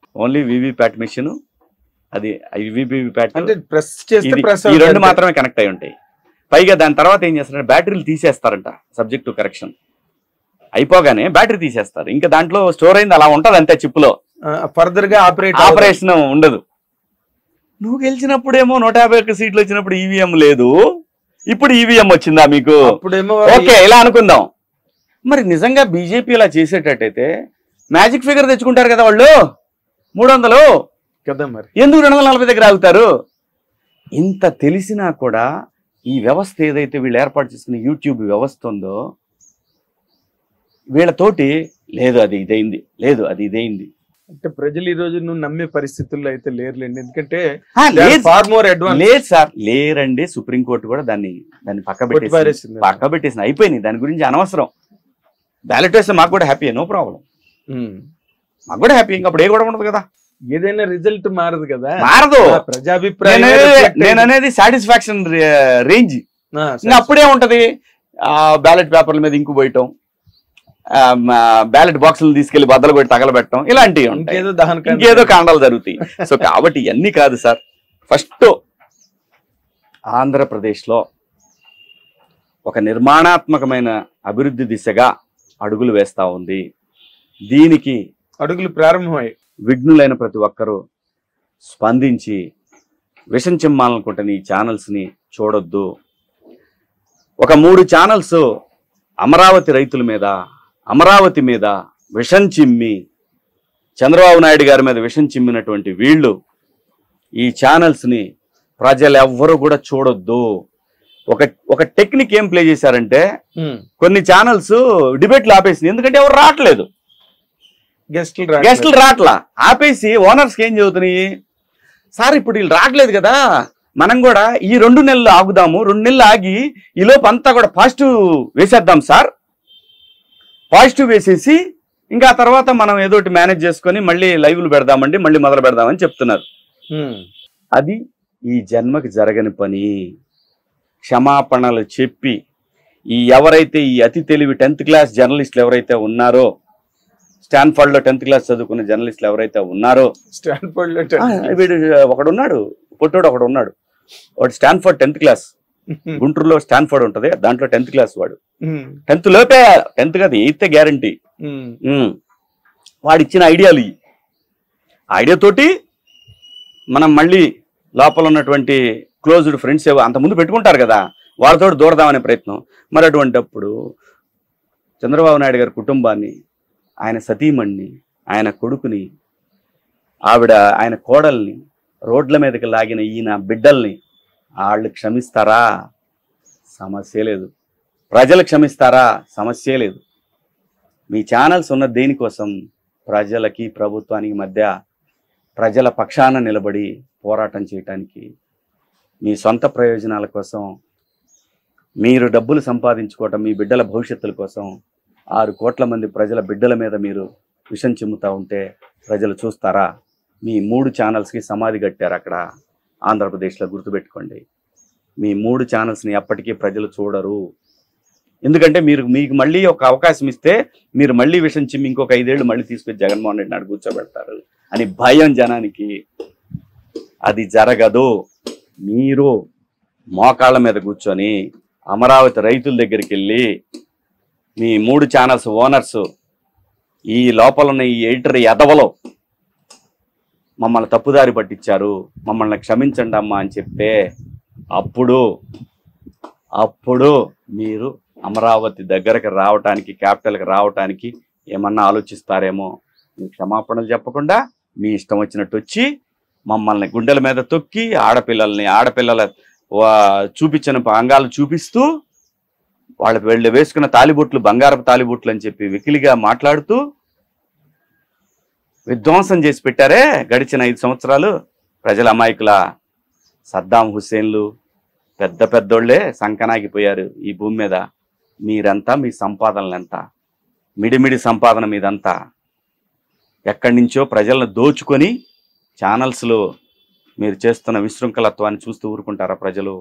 Only VVPAT machine అది VVPAT అంటే press చేస్తే ఇది- ప్రెస్ ఈ రెండు మాత్రమే కనెక్ట్ అయి ఉంటాయి పైగా దాని తర్వాత ఏం చేస్తారంటే బ్యాటరీలు తీసేస్తారంట సబ్జెక్ట్ టు కరెక్షన్ అయిపోగానే బ్యాటరీ తీసేస్తారు ఇంకా దాంట్లో స్టోర్ అయింది అలా ఉంటది అంతే చిప్ లో ఫర్దర్ గా ఆపరేట్ ఆపరేషన్ ఉండదు నువ్వు గెలిచినప్పుడేమో నూట యాభై ఒక్క సీట్లు వచ్చినప్పుడు ఈవీఎం లేదు ఇప్పుడు ఈవీఎం వచ్చిందా మీకు అప్పుడేమో ఓకే ఇలా అనుకుందాం మరి నిజంగా బీజేపీ ఇలా చేసేటట్టయితే మ్యాజిక్ ఫిగర్ తెచ్చుకుంటారు కదా వాళ్ళు మూడు వందలు కదా మరి ఎందుకు రెండు వందల నలభై దగ్గర ఆగుతారు ఇంత తెలిసినా కూడా ఈ వ్యవస్థ ఏదైతే వీళ్ళు ఏర్పాటు చేసుకున్న యూట్యూబ్ వ్యవస్థ ఉందో వీళ్ళతోటి లేదు అది ఇదైంది లేదు అది ఇదైంది అంటే ప్రజలు ఈ రోజు నువ్వు నమ్మే పరిస్థితుల్లో అయితే లేరులేండి ఎందుకంటే ఆ, లేదు ఫార్ మోర్ అడ్వాన్స్ లేదు సార్ లేరండి సుప్రీంకోర్టు కూడా దాన్ని దాన్ని పక్క పెట్టేసి పారేసింది. పక్క పెట్టేసింది అయిపోయింది దాని గురించి అనవసరం బ్యాలెట్ వేస్తే మాకు కూడా హ్యాపీ నో ప్రాబ్లం మాకు కూడా హ్యాపీ ఇంకా అప్పుడు ఏ కూడా ఉండదు కదా ఏదైనా రిజల్ట్ మారదు కదా మారదు ఆ ప్రజాభిప్రాయం నేను అనేది- reflect నేను అనేది సాటిస్ఫాక్షన్ రేంజ్ ఆ, ఇంకా అప్పుడే ఉంటది బ్యాలెట్ పేపర్ల మీద ఇంకు పోయటం బ్యాలెట్ బాక్సులు తీసుకెళ్లి బద్దలు కొట్టి తగలబెట్టడం ఇలాంటివి ఉంటాయి ఇంకేదో దహన ఇంకేదో కాండాలు జరుగుతాయి సో కాబట్టి ఇవన్నీ కాదు సార్ ఫస్ట్ ఆంధ్రప్రదేశ్లో ఒక నిర్మాణాత్మకమైన అభివృద్ధి దిశగా అడుగులు వేస్తా ఉంది దీనికి అడుగులు ప్రారంభమయ్యాయి విఘ్నులైన ప్రతి ఒక్కరూ స్పందించి విషం చిమ్మాలనుకుంటున్న ఈ ఛానల్స్ని చూడొద్దు ఒక మూడు ఛానల్స్ అమరావతి రైతుల మీద అమరావతి మీద విషం చిమ్మి చంద్రబాబు నాయుడు గారి మీద విషం చిమ్మినటువంటి వీళ్ళు ఈ ఛానల్స్ని ప్రజలు ఎవ్వరూ కూడా చూడొద్దు ఒక ఒక టెక్నిక్ ఏం ప్లే చేశారంటే కొన్ని ఛానల్స్ డిబేట్లు ఆపేసింది ఎందుకంటే ఎవరు రావట్లేదు గెస్టులు గెస్టులు రాట్లా ఆపేసి ఓనర్స్ ఏం చదువుతున్నాయి సార్ ఇప్పుడు వీళ్ళు రావట్లేదు కదా మనం కూడా ఈ రెండు నెలలు ఆగుదాము రెండు నెలలు ఆగి ఈ లోపు అంతా కూడా పాజిటివ్ వేసేద్దాం సార్ పాజిటివ్ వేసేసి ఇంకా ఆ తర్వాత మనం ఏదో ఒకటి మేనేజ్ చేసుకొని మళ్ళీ లైవ్లు పెడదామండి మళ్ళీ మొదలు పెడదామని చెప్తున్నారు అది ఈ జన్మకి జరగని పని క్షమాపణలు చెప్పి ఈ ఎవరైతే ఈ అతి తెలివి టెన్త్ క్లాస్ జర్నలిస్టులు ఎవరైతే ఉన్నారో స్టాన్ఫర్డ్ లో టెన్త్ క్లాస్ చదువుకున్న జర్నలిస్టులు ఎవరైతే ఉన్నారో స్టాన్ఫోర్డ్ లో ఆ, వీడు ఒకడు ఉన్నాడు పొట్టోడు ఒకడు ఉన్నాడు వాడు స్టాన్ఫర్డ్ టెన్త్ క్లాస్ గుంటూరులో స్టాన్ఫర్డ్ ఉంటది దాంట్లో టెన్త్ క్లాస్ వాడు టెన్త్ లోపే టెన్త్ కాదు ఎయిత్ గ్యారంటీ వాడు ఇచ్చిన ఐడియాలు ఇవి ఐడియా తోటి మనం మళ్ళీ లోపల ఉన్నటువంటి క్లోజ్డ్ ఫ్రెండ్స్ ఏవో అంతకుముందు పెట్టుకుంటారు కదా వాళ్ళతో దూరదామనే ప్రయత్నం మరి అటువంటప్పుడు చంద్రబాబు నాయుడు గారి కుటుంబాన్ని ఆయన సతీమణ్ణి ఆయన కొడుకుని ఆవిడ ఆయన కోడల్ని రోడ్ల మీదకి లాగిన ఈయన బిడ్డల్ని వాళ్ళు క్షమిస్తారా సమస్య లేదు ప్రజలు క్షమిస్తారా సమస్య లేదు మీ ఛానల్స్ ఉన్న దేనికోసం ప్రజలకి ప్రభుత్వానికి మధ్య ప్రజల పక్షాన నిలబడి పోరాటం చేయటానికి మీ సొంత ప్రయోజనాల కోసం మీరు డబ్బులు సంపాదించుకోవటం మీ బిడ్డల భవిష్యత్తుల కోసం ఆరు కోట్ల మంది ప్రజల బిడ్డల మీద మీరు విషం చిమ్ముతా ఉంటే ప్రజలు చూస్తారా మీ మూడు ఛానల్స్కి సమాధి కట్టారు అక్కడ ఆంధ్రప్రదేశ్లో గుర్తుపెట్టుకోండి మీ మూడు ఛానల్స్ని ఎప్పటికీ ప్రజలు చూడరు ఎందుకంటే మీరు మీకు మళ్ళీ ఒక అవకాశం ఇస్తే మీరు మళ్ళీ విషం చిమ్మి ఇంకొక ఐదేళ్లు మళ్ళీ తీసుకొచ్చి జగన్మోహన్ రెడ్డి నాడు కూర్చోబెడతారు అని భయం జనానికి అది జరగదు మీరు మోకాళ్ళ మీద కూర్చొని అమరావతి రైతుల దగ్గరికి వెళ్ళి మీ మూడు ఛానల్స్ ఓనర్స్ ఈ లోపల ఉన్న ఈ ఎడిటర్ ఎదవలో మమ్మల్ని తప్పుదారి పట్టించారు మమ్మల్ని క్షమించండి అమ్మా అని చెప్తే అప్పుడు అప్పుడు మీరు అమరావతి దగ్గరకు రావటానికి క్యాపిటల్కి రావటానికి ఏమన్నా ఆలోచిస్తారేమో మీరు క్షమాపణలు చెప్పకుండా మీ ఇష్టం వచ్చినట్టు వచ్చి మమ్మల్ని గుండెల మీద తొక్కి ఆడపిల్లల్ని ఆడపిల్లల వా- చూపించిన అంగాలు చూపిస్తూ వాళ్ళకి వెళ్ళి వేసుకున్న తాలిబొట్లు బంగారపు తాలిబొట్లు అని చెప్పి వెకిలిగా మాట్లాడుతూ విధ్వంసం చేసి పెట్టారే గడిచిన ఐదు సంవత్సరాలు ప్రజల అమాయకుల సద్దాం హుస్సేన్లు పెద్ద పెద్దోళ్లే సంకనాగిపోయారు ఈ భూమి మీద మీరంతా మీ సంపాదనలు ఎంత మిడిమిడి సంపాదన మీదంతా ఎక్కడి నుంచో ప్రజలను దోచుకొని ఛానల్స్లో మీరు చేస్తున్న విశృంఖలత్వాన్ని చూస్తూ ఊరుకుంటారా ప్రజలు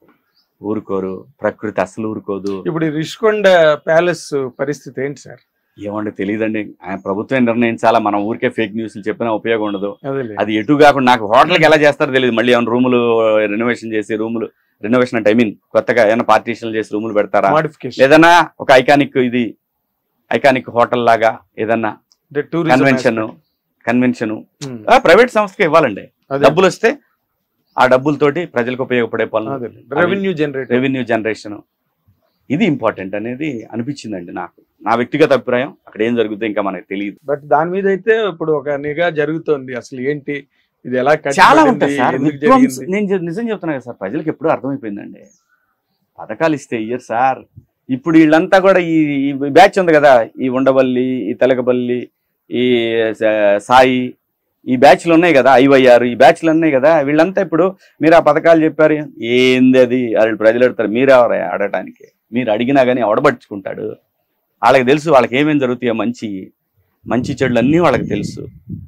ఊరుకోరు ప్రకృతి అసలు ఊరుకోదు ఇప్పుడు ఈ రిషికొండ ప్యాలెస్ పరిస్థితి ఏంటి సార్ ఏమండి తెలియదండి ఆయన ప్రభుత్వం నిర్ణయించాలా మనం ఊరికే ఫేక్ న్యూస్లు చెప్పినా ఉపయోగం ఉండదు అదేలే అది ఎటు కాకుండా నాకు హోటల్కి ఎలా చేస్తారో తెలియదు మళ్ళీ ఏమైనా రూములు రెనోవేషన్ చేసి రూములు రెనోవేషన్ అంటే ఐ మీన్ కొత్తగా ఏమైనా పార్టీషన్లు చేసి రూములు పెడతారా మోడిఫికేషన్ ఏదన్నా ఒక ఐకానిక్ ఇది ఐకానిక్ హోటల్ లాగా ఏదన్నా అంటే tourism convention convention um, private సంస్థకి ఇవ్వాలండి అదే. డబ్బులు వస్తే ఆ డబ్బులతోటి ప్రజలకు ఉపయోగపడే పనులు అదేలే. రెవెన్యూ జనరేట్ రెవెన్యూ జనరేషన్ ఇది ఇంపార్టెంట్ అనేది అనిపించిందండి నాకు నా వ్యక్తిగత అభిప్రాయం అక్కడ ఏం జరుగుతుందో ఇంకా మనకు తెలియదు బట్ దాని మీద అయితే ఇప్పుడు ఒక నిఘా జరుగుతోంది అసలు ఏంటి ఇది ఎలా కట్టబడింది, చాలా ఉంటాయి సార్ ఎందుకు విధ్వంస జరిగింది నేను చె- నిజం చెప్తున్నా కదా సార్ ప్రజలకు ఎప్పుడూ అర్థమైపోయిందండి పథకాలు ఇస్తే ఇయ్యరు సార్ ఇప్పుడు వీళ్ళంతా కూడా ఈ ఈ బ్యాచ్ ఉంది కదా ఈ ఉండవల్లి ఈ తెలకబల్లి ఈ స- సాయి ఈ బ్యాచ్లు ఉన్నాయి కదా ఐవైఆర్ ఈ బ్యాచ్లు ఉన్నాయి కదా వీళ్ళంతా ఇప్పుడు మీరు ఆ పథకాలు చెప్పారు ఏంది అది వాళ్ళు ప్రజలు అడుగుతారు మీరెవరు అడగటానికి మీరు అడిగినా కానీ అవడబట్టుకుంటాడు వాళ్ళకి తెలుసు వాళ్ళకి ఏమేమి జరుగుతాయో మంచి మంచి చెడులు అన్నీ వాళ్ళకి తెలుసు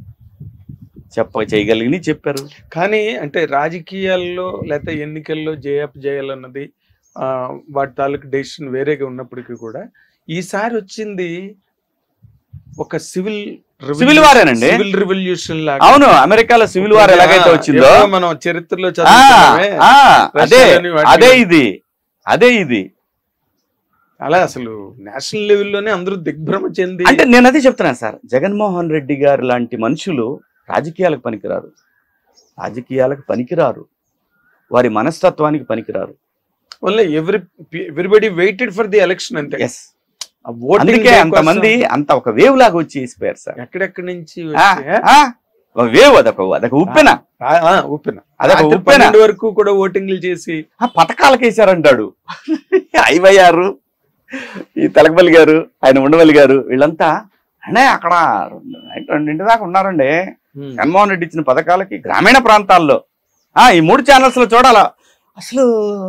చెప్ప చేయగలిగి చెప్పారు కానీ అంటే రాజకీయాల్లో లేకపోతే ఎన్నికల్లో జయప్ చేయాలన్నది ఆ, వాటి తాలూకు డెసిషన్ వేరేగా ఉన్నప్పటికీ కూడా ఈసారి వచ్చింది ఒక సివిల్ సివిల్ వారేనండి. సివిల్ రివల్యూషన్ లాగా అవును అమెరికాలో సివిల్ వార్ ఎలాగైతే వచ్చిందో ఎప్పుడో మనం చరిత్రలో ఆ, చదువుకున్నామే ఆ, అదే రష్యాలోని వాటిలో. అదే ఇది అదే ఇది అలా అసలు నేషనల్ లెవెల్లోనే అందరూ దిగ్భ్రమ చెంది అంటే నేను అదే చెప్తున్నాను సార్ జగన్మోహన్ రెడ్డి గారు లాంటి మనుషులు రాజకీయాలకు పనికిరారు రాజకీయాలకు పనికిరారు వారి మనస్తత్వానికి పనికిరారు వల్ల ఎవరి everybody waited for the election అంతే ఎస్ ఆ voting అందుకే day అంతమంది కోసం అంత ఒక వేవ్ లాగా వచ్చి వేసిపోయారు సార్ ఎక్కడెక్కడి నుంచి ఆ, వచ్చి, ఆ, ఒక వేవ్ అదొక అదొక ఉప్పెన ఆ, ఆ, ఉప్పెన అదొక రాత్రి ఉప్పెన పన్నెండు వరకు కూడా ఓటింగ్లు చేసి ఆ పథకాలకు వేశారంటాడు ఐవయ్యారు ఈ తలకపల్లి గారు ఆయన ఉండవల్లి గారు వీళ్ళంతా అనే అక్కడ నైట్ రెండింటి దాకా ఉన్నారండి ఉమ్, జగన్మోహన్ రెడ్డి ఇచ్చిన పథకాలకి గ్రామీణ ప్రాంతాల్లో ఆ ఈ మూడు ఛానల్స్ లో చూడాలా అసలు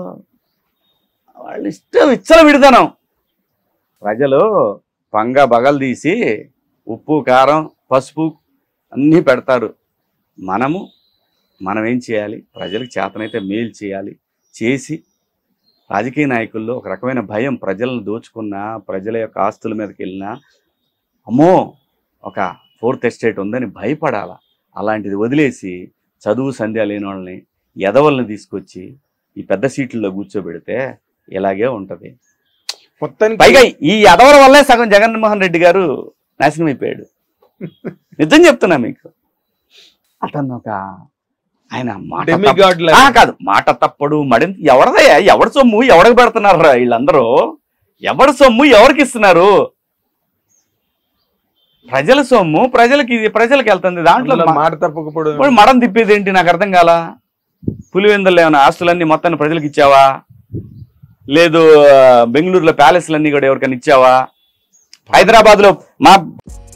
వాళ్ళు ఇష్టం ఇచ్చల విడదనం ప్రజలు పంగ బగలు తీసి ఉప్పు కారం పసుపు అన్నీ పెడతారు మనము మనం ఏం చేయాలి ప్రజలకు చేతనైతే మేలు చేయాలి చేసి రాజకీయ నాయకుల్లో ఒక రకమైన భయం ప్రజలను దోచుకున్నా ప్రజల యొక్క ఆస్తుల మీదకి వెళ్ళినా అమ్మో ఒక ఫోర్త్ ఎస్టేట్ ఉందని భయపడాల అలాంటిది వదిలేసి చదువు సంధ్య లేని వాళ్ళని ఎదవల్ని తీసుకొచ్చి ఈ పెద్ద సీట్లలో కూర్చోబెడితే ఇలాగే ఉంటది మొత్తానికి పైగా ఈ ఎదవల వల్లే సగం జగన్మోహన్ రెడ్డి గారు నాశనం అయిపోయాడు నిజం చెప్తున్నా మీకు అతను ఒక ఆయన మాట తప్ప- డెమిగాడ్ ఆ, కాదు మాట తప్పడు మడింత ఎవరిదయ్యా ఎవరి సొమ్ము ఎవరికి పెడుతున్నారు వీళ్ళందరూ ఎవరి సొమ్ము ఎవరికి ఇస్తున్నారు ప్రజల సొమ్ము ప్రజలకి ఇది ప్రజలకి వెళ్తుంది దాంట్లో అందులో మ- మాట తప్పకపోవడం ఇప్పుడు మడం తిప్పేది ఏంటి నాకు అర్థం కాల పులివెందులు ఏమైనా ఆస్తులన్నీ మొత్తాన్ని ప్రజలకు ఇచ్చావా లేదు ఆ, బెంగళూరులో ప్యాలెస్లన్నీ కూడా ఎవరికైనా ఇచ్చావా హైదరాబాద్ లో మా